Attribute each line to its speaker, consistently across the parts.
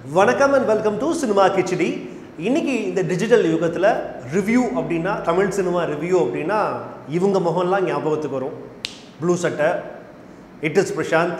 Speaker 1: வணக்கம் and welcome to cinema khichdi இன்னைக்கு இந்த டிஜிட்டல் யுகத்தில் ரிவ்யூ அப்படின்னா தமிழ் சினிமா ரிவ்யூ அப்படின்னா இவங்க முகம்லாம் ஞாபகத்துக்கு வரும் ப்ளூ சட்டை இட் இஸ் பிரசாந்த்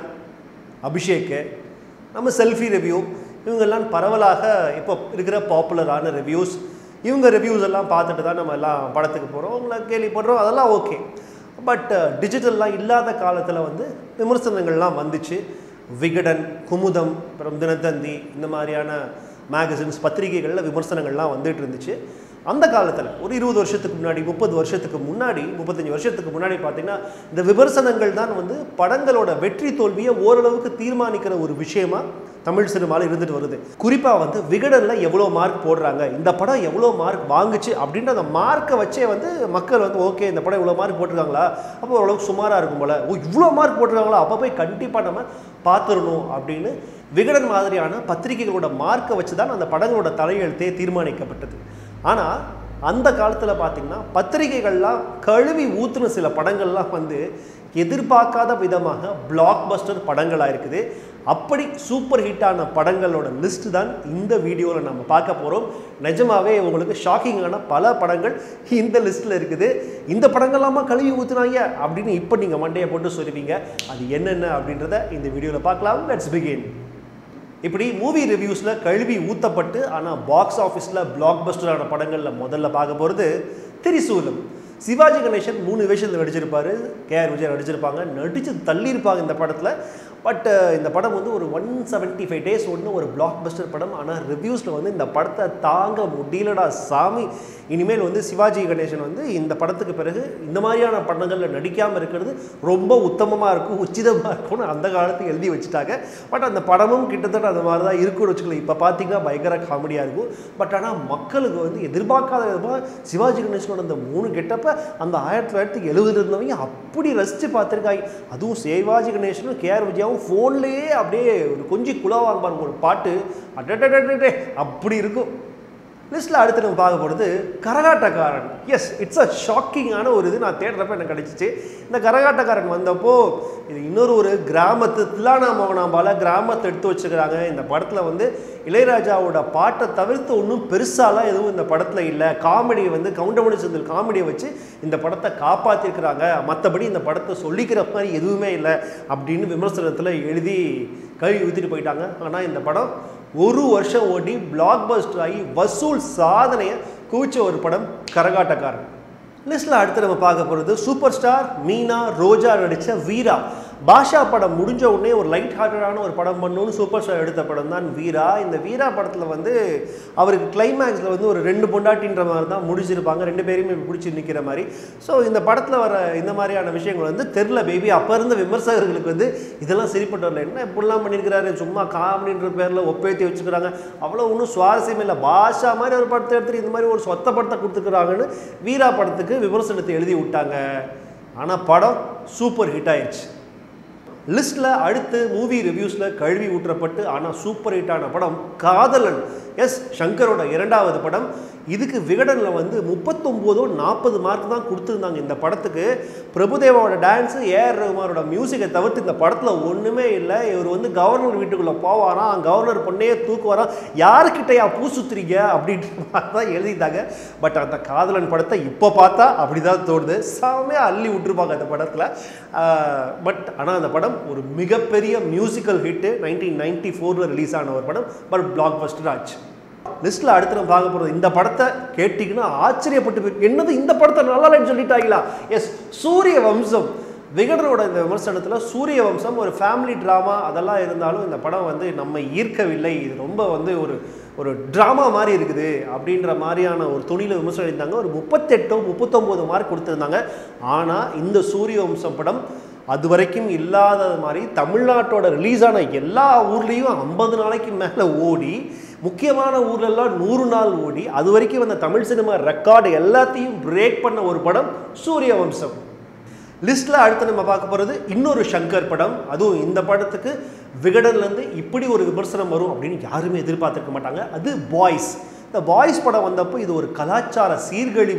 Speaker 1: அபிஷேக் நம்ம செல்ஃபி ரிவ்யூ இவங்கெல்லாம் பரவலாக இப்போ இருக்கிற பாப்புலரான ரிவ்யூஸ் இவங்க ரிவ்யூஸ் எல்லாம் பார்த்துட்டு தான் நம்ம எல்லாம் படத்துக்கு போகிறோம் உங்களை கேள்விப்படுறோம் அதெல்லாம் ஓகே பட் டிஜிட்டல்லாம் இல்லாத காலத்தில் வந்து விமர்சனங்கள்லாம் வந்துச்சு விகடன் குமுதம் அப்புறம் தினத்தந்தி இந்த மாதிரியான மேகசின்ஸ் பத்திரிகைகளில் விமர்சனங்கள்லாம் வந்துட்டு இருந்துச்சு அந்த காலத்தில் ஒரு இருபது வருஷத்துக்கு முன்னாடி முப்பது வருஷத்துக்கு முன்னாடி முப்பத்தஞ்சு வருஷத்துக்கு முன்னாடி பார்த்தீங்கன்னா இந்த விமர்சனங்கள் தான் வந்து படங்களோட வெற்றி தோல்வியை ஓரளவுக்கு தீர்மானிக்கிற ஒரு விஷயமா தமிழ் சினிமாவில் இருந்துட்டு வருது குறிப்பாக வந்து விகடனில் எவ்வளோ மார்க் போடுறாங்க இந்த படம் எவ்வளோ மார்க் வாங்குச்சு அப்படின்ற அந்த மார்க்கை வச்சே வந்து மக்கள் வந்து ஓகே இந்த படம் இவ்வளோ மார்க் போட்டிருக்காங்களா அப்போ ஓரளவுக்கு சுமாராக இருக்கும் போல ஓ இவ்வளோ மார்க் போட்டிருக்காங்களா அப்போ போய் கண்டிப்பாக நம்ம பார்த்துடணும் அப்படின்னு விகடன் மாதிரியான பத்திரிகைகளோட மார்க்கை வச்சு தான் அந்த படங்களோட தலையெழுத்தே தீர்மானிக்கப்பட்டது ஆனால் அந்த காலத்தில் பார்த்தீங்கன்னா பத்திரிகைகள்லாம் கழுவி ஊற்றுன சில படங்கள்லாம் வந்து எதிர்பார்க்காத விதமாக பிளாக் பஸ்டர் படங்களாக இருக்குது அப்படி சூப்பர் ஹிட்டான படங்களோட லிஸ்ட் தான் இந்த வீடியோவில் நம்ம பார்க்க போகிறோம் நிஜமாவே உங்களுக்கு ஷாக்கிங்கான பல படங்கள் இந்த லிஸ்ட்டில் இருக்குது இந்த படங்கள்லாமா கழுவி ஊற்றுனாங்க அப்படின்னு இப்போ நீங்கள் மண்டையை போட்டு சொல்லுவீங்க அது என்னென்ன அப்படின்றத இந்த வீடியோவில் பார்க்கலாம் லெட்ஸ் பிகின் இப்படி மூவி ரிவ்யூஸில் கழுவி ஊற்றப்பட்டு ஆனால் பாக்ஸ் ஆஃபீஸில் பிளாக் பஸ்டரான படங்களில் முதல்ல பார்க்க போகிறது திரிசூலம் சிவாஜி கணேசன் மூணு வேஷத்தில் நடிச்சிருப்பாரு கேஆர் விஜய் நடிச்சிருப்பாங்க நடித்து தள்ளியிருப்பாங்க இந்த படத்தில் பட் இந்த படம் வந்து ஒரு ஒன் செவன்ட்டி ஃபைவ் டேஸ் ஒன்று ஒரு பிளாக் பஸ்டர் படம் ஆனால் ரிவ்யூஸில் வந்து இந்த படத்தை தாங்க முடியலடா சாமி இனிமேல் வந்து சிவாஜி கணேசன் வந்து இந்த படத்துக்கு பிறகு இந்த மாதிரியான படங்களில் நடிக்காமல் இருக்கிறது ரொம்ப உத்தமமாக இருக்கும் உச்சிதமாக இருக்கும்னு அந்த காலத்துக்கு எழுதி வச்சுட்டாங்க பட் அந்த படமும் கிட்டத்தட்ட அந்த மாதிரி தான் இருக்குன்னு வச்சுக்கல இப்போ பார்த்தீங்கன்னா பயங்கர காமெடியாக இருக்கும் பட் ஆனால் மக்களுக்கு வந்து எதிர்பார்க்காத விதமாக சிவாஜி கணேசனோட அந்த மூணு கெட்டப்ப அந்த ஆயிரத்தி தொள்ளாயிரத்தி எழுபது இருந்தவங்க அப்படி ரசித்து பார்த்துருக்காங்க அதுவும் சிவாஜி கணேசனும் கேஆர் விஜயாவும் ஃபோன்லேயே அப்படியே ஒரு கொஞ்சம் குலவாங்க பாருங்க ஒரு பாட்டு அடடடடே அப்படி இருக்கும் லிஸ்ட்டில் அடுத்து நம்ம பார்க்க போகிறது கரகாட்டக்காரன் எஸ் இட்ஸ் அ ஷாக்கிங்கான ஒரு இது நான் தேடுறப்ப எனக்கு கிடச்சிச்சு இந்த கரகாட்டக்காரன் வந்தப்போ இது இன்னொரு ஒரு கிராமத்து தில்லானா மோகனாம்பால கிராமத்தை எடுத்து வச்சுக்கிறாங்க இந்த படத்தில் வந்து இளையராஜாவோட பாட்டை தவிர்த்து ஒன்றும் பெருசாலாம் எதுவும் இந்த படத்தில் இல்லை காமெடியை வந்து கவுண்டமணி செந்தில் காமெடியை வச்சு இந்த படத்தை காப்பாற்றிருக்கிறாங்க மற்றபடி இந்த படத்தை சொல்லிக்கிற மாதிரி எதுவுமே இல்லை அப்படின்னு விமர்சனத்தில் எழுதி கழுவி ஊற்றிட்டு போயிட்டாங்க ஆனால் இந்த படம் ஒரு வருஷம் ஓடி பிளாக் பஸ்டர் ஆகி வசூல் சாதனையை குவிச்ச ஒரு படம் கரகாட்டக்காரன் லிஸ்ட்டில் அடுத்து நம்ம பார்க்க போகிறது சூப்பர் ஸ்டார் மீனா ரோஜா நடித்த வீரா பாஷா படம் முடிஞ்ச உடனே ஒரு லைட் ஹார்ட்டடான ஒரு படம் பண்ணணும்னு சூப்பர் ஸ்டார் எடுத்த படம் தான் வீரா இந்த வீரா படத்தில் வந்து அவருக்கு கிளைமேக்ஸில் வந்து ஒரு ரெண்டு பொண்டாட்டின்ற மாதிரி தான் முடிச்சிருப்பாங்க ரெண்டு பேரையுமே பிடிச்சி நிற்கிற மாதிரி ஸோ இந்த படத்தில் வர இந்த மாதிரியான விஷயங்கள் வந்து தெரில பேபி அப்போ இருந்த விமர்சகர்களுக்கு வந்து இதெல்லாம் சரிப்பட்டு வரல என்ன இப்படிலாம் பண்ணியிருக்கிறாரு சும்மா காமெடின்ற பேரில் ஒப்பேத்தி வச்சுக்கிறாங்க அவ்வளோ ஒன்றும் சுவாரஸ்யம் இல்லை பாஷா மாதிரி ஒரு படத்தை எடுத்துட்டு இந்த மாதிரி ஒரு சொத்த படத்தை கொடுத்துக்கிறாங்கன்னு வீரா படத்துக்கு விமர்சனத்தை எழுதி விட்டாங்க ஆனால் படம் சூப்பர் ஹிட் ஆயிடுச்சு லிஸ்ட்டில் அடுத்து மூவி ரிவ்யூஸில் கழுவி ஊற்றப்பட்டு ஆனால் சூப்பர் ஹிட்டான படம் காதலன் எஸ் சங்கரோட இரண்டாவது படம் இதுக்கு விகடனில் வந்து முப்பத்தொம்போதோ நாற்பது மார்க் தான் கொடுத்துருந்தாங்க இந்த படத்துக்கு பிரபுதேவாவோட டான்ஸு ஏஆர் ரகுமாரோட மியூசிக்கை தவிர்த்து இந்த படத்தில் ஒன்றுமே இல்லை இவர் வந்து கவர்னர் வீட்டுக்குள்ளே போவாராம் கவர்னர் பொண்ணையே தூக்குவாராம் யாருக்கிட்டையா பூ சுத்துறீங்க அப்படின்ற மாதிரி தான் எழுதிட்டாங்க பட் அந்த காதலன் படத்தை இப்போ பார்த்தா அப்படி தான் தோணுது செம்மையாக அள்ளி விட்டுருப்பாங்க அந்த படத்தில் பட் ஆனால் அந்த படம் ஒரு மிகப்பெரிய மியூசிக்கல் ஹிட்டு நைன்டீன் நைன்டி ஃபோரில் ரிலீஸ் ஆன ஒரு படம் பட் பிளாக் பஸ்டர் ஆச்சு லிஸ்ட்டில் அடுத்து நம்ம பார்க்க போகிறது இந்த படத்தை கேட்டிங்கன்னா ஆச்சரியப்பட்டு போய் என்னது இந்த படத்தை நல்லா இல்லைன்னு சொல்லிட்டாங்களா எஸ் சூரிய வம்சம் விகடனோட இந்த விமர்சனத்தில் சூரிய வம்சம் ஒரு ஃபேமிலி ட்ராமா அதெல்லாம் இருந்தாலும் இந்த படம் வந்து நம்ம ஈர்க்கவில்லை இது ரொம்ப வந்து ஒரு ஒரு ட்ராமா மாதிரி இருக்குது அப்படின்ற மாதிரியான ஒரு துணியில் விமர்சனம் இருந்தாங்க ஒரு முப்பத்தெட்டோ முப்பத்தொம்போது மார்க் கொடுத்துருந்தாங்க ஆனால் இந்த சூரிய வம்சம் படம் அது வரைக்கும் இல்லாதது மாதிரி தமிழ்நாட்டோட ரிலீஸ் ஆன எல்லா ஊர்லேயும் ஐம்பது நாளைக்கு மேலே ஓடி முக்கியமான ஊர்லெல்லாம் நூறு நாள் ஓடி அது வரைக்கும் வந்த தமிழ் சினிமா ரெக்கார்டு எல்லாத்தையும் பிரேக் பண்ண ஒரு படம் சூரிய வம்சம் லிஸ்ட்டில் அடுத்து நம்ம பார்க்க போகிறது இன்னொரு சங்கர் படம் அதுவும் இந்த படத்துக்கு விகடன்லேருந்து இப்படி ஒரு விமர்சனம் வரும் அப்படின்னு யாருமே எதிர்பார்த்துருக்க மாட்டாங்க அது பாய்ஸ் இந்த பாய்ஸ் படம் வந்தப்போ இது ஒரு கலாச்சார சீர்கழிவு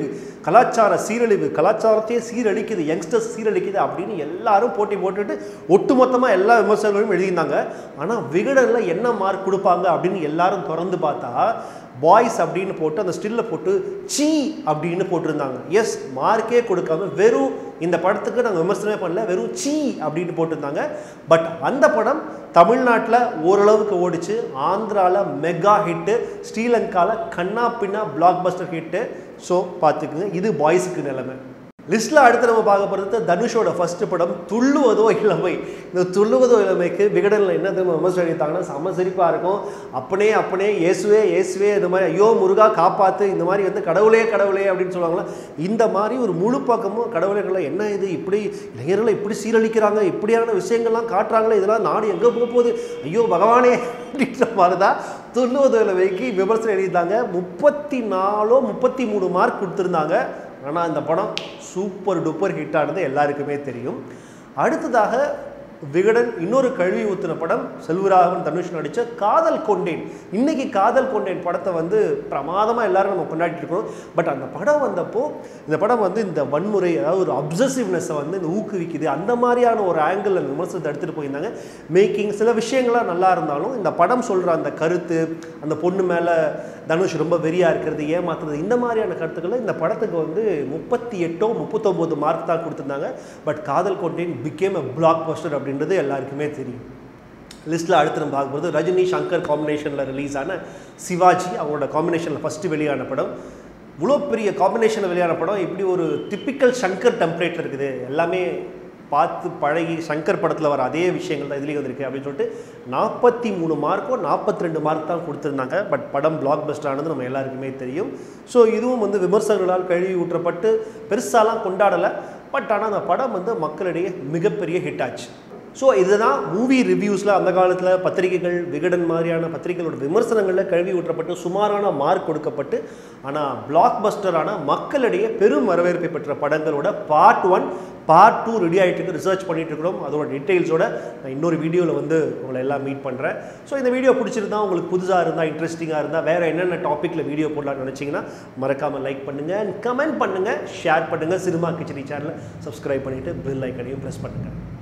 Speaker 1: கலாச்சார சீரழிவு கலாச்சாரத்தையே சீரழிக்குது யங்ஸ்டர்ஸ் சீரழிக்குது அப்படின்னு எல்லாரும் போட்டி போட்டுட்டு ஒட்டுமொத்தமாக எல்லா விமர்சகர்களும் எழுதியிருந்தாங்க ஆனால் விகடனில் என்ன மார்க் கொடுப்பாங்க அப்படின்னு எல்லாரும் திறந்து பார்த்தா பாய்ஸ் அப்படின்னு போட்டு அந்த ஸ்டில்ல போட்டு சீ அப்படின்னு போட்டிருந்தாங்க எஸ் மார்க்கே கொடுக்காம வெறும் இந்த படத்துக்கு நாங்கள் விமர்சனமே பண்ணல வெறும் சீ அப்படின்னு போட்டிருந்தாங்க பட் அந்த படம் தமிழ்நாட்டில் ஓரளவுக்கு ஓடிச்சு ஆந்திராவில் மெகா ஹிட்டு ஸ்ரீலங்காவில் கண்ணா பின்னா பிளாக் பஸ்டர் ஹிட்டு ஸோ பார்த்துக்குங்க இது பாய்ஸுக்கு நிலைமை லிஸ்ட்டில் அடுத்து நம்ம பார்க்க போகிறது தனுஷோட ஃபர்ஸ்ட் படம் துள்ளுவதோ இளமை இந்த துள்ளுவதோ இளமைக்கு விகடனில் என்ன திரும்ப விமர்சனம் எழுதிட்டாங்கன்னா செம்ம சிரிப்பாக இருக்கும் அப்பனே அப்பனே இயேசுவே இயேசுவே இந்த மாதிரி ஐயோ முருகா காப்பாற்று இந்த மாதிரி வந்து கடவுளே கடவுளே அப்படின்னு சொல்லுவாங்களா இந்த மாதிரி ஒரு முழு பக்கமும் கடவுளேகளை என்ன இது இப்படி இளைஞர்களை இப்படி சீரழிக்கிறாங்க இப்படியான விஷயங்கள்லாம் காட்டுறாங்களே இதெல்லாம் நாடு எங்கே போக போகுது ஐயோ பகவானே அப்படின்ற மாதிரி தான் துள்ளுவதோ இளமைக்கு விமர்சனம் எழுதியிருந்தாங்க முப்பத்தி நாலோ முப்பத்தி மூணு மார்க் கொடுத்துருந்தாங்க ஆனால் இந்த படம் சூப்பர் டூப்பர் ஹிட் ஆனது எல்லாருக்குமே தெரியும் அடுத்ததாக விகடன் இன்னொரு கழுவி ஊற்றின படம் செல்வராகவன் தனுஷ் நடித்த காதல் கொண்டேன் இன்னைக்கு காதல் கொண்டேன் படத்தை வந்து பிரமாதமாக எல்லாரும் நம்ம கொண்டாடிட்டு இருக்கோம் பட் அந்த படம் வந்தப்போ இந்த படம் வந்து இந்த வன்முறை அதாவது ஒரு அப்சசிவ்னஸை வந்து இந்த ஊக்குவிக்குது அந்த மாதிரியான ஒரு ஆங்கிள் அந்த விமர்சனத்தை எடுத்துகிட்டு போயிருந்தாங்க மேக்கிங் சில விஷயங்கள்லாம் நல்லா இருந்தாலும் இந்த படம் சொல்கிற அந்த கருத்து அந்த பொண்ணு மேலே தனுஷ் ரொம்ப வெறியாக இருக்கிறது ஏமாத்துறது இந்த மாதிரியான கருத்துக்களை இந்த படத்துக்கு வந்து முப்பத்தி எட்டோ முப்பத்தொம்போது மார்க் தான் கொடுத்துருந்தாங்க பட் காதல் கொண்டேன் பிகேம் அ பிளாக் பஸ்டர் அப்படின்றது எல்லாருக்குமே தெரியும் லிஸ்ட்டில் அடுத்து நம்ம பார்க்கும்போது ரஜினி சங்கர் காம்பினேஷனில் ரிலீஸ் ஆன சிவாஜி அவங்களோட காம்பினேஷனில் ஃபஸ்ட்டு வெளியான படம் இவ்வளோ பெரிய காம்பினேஷனில் வெளியான படம் இப்படி ஒரு டிப்பிக்கல் சங்கர் டெம்ப்ளேட் இருக்குது எல்லாமே பார்த்து பழகி சங்கர் படத்தில் வர அதே விஷயங்கள் தான் இதுலேயும் வந்திருக்கு அப்படின்னு சொல்லிட்டு நாற்பத்தி மூணு மார்க்கோ நாற்பத்தி ரெண்டு மார்க் தான் கொடுத்துருந்தாங்க பட் படம் பிளாக் பஸ்டர் ஆனது நம்ம எல்லாருக்குமே தெரியும் ஸோ இதுவும் வந்து விமர்சகர்களால் கழுவி ஊற்றப்பட்டு பெருசாலாம் கொண்டாடலை பட் ஆனால் அந்த படம் வந்து மக்களிடையே மிகப்பெரிய ஹிட் ஆச்சு ஸோ இதுதான் மூவி ரிவ்யூஸில் அந்த காலத்தில் பத்திரிகைகள் விகடன் மாதிரியான பத்திரிகைகளோட விமர்சனங்களில் கழுவி ஊற்றப்பட்டு சுமாரான மார்க் கொடுக்கப்பட்டு ஆனால் பிளாக் பஸ்டரான மக்களிடையே பெரும் வரவேற்பை பெற்ற படங்களோட part one part two ready ஆகிட்டு இருக்கு ரிசர்ச் பண்ணிட்டு இருக்கிறோம் அதோட டீட்டெயில்ஸோட நான் இன்னொரு வீடியோவில் வந்து உங்களை எல்லாம் மீட் பண்ணுறேன் ஸோ இந்த வீடியோ பிடிச்சிருந்தா உங்களுக்கு புதுசாக இருந்தால் இன்ட்ரெஸ்டிங்காக இருந்தால் வேறு என்னென்ன டாப்பிக்கில் வீடியோ போடலாம்னு நினச்சிங்கன்னா மறக்காமல் லைக் பண்ணுங்கள் கமெண்ட் பண்ணுங்கள் ஷேர் பண்ணுங்கள் சினிமா கிச்சடி சேனலை சப்ஸ்கிரைப் பண்ணிவிட்டு பெல் ஐக்கனையும் ப்ரெஸ் பண்ணுங்கள்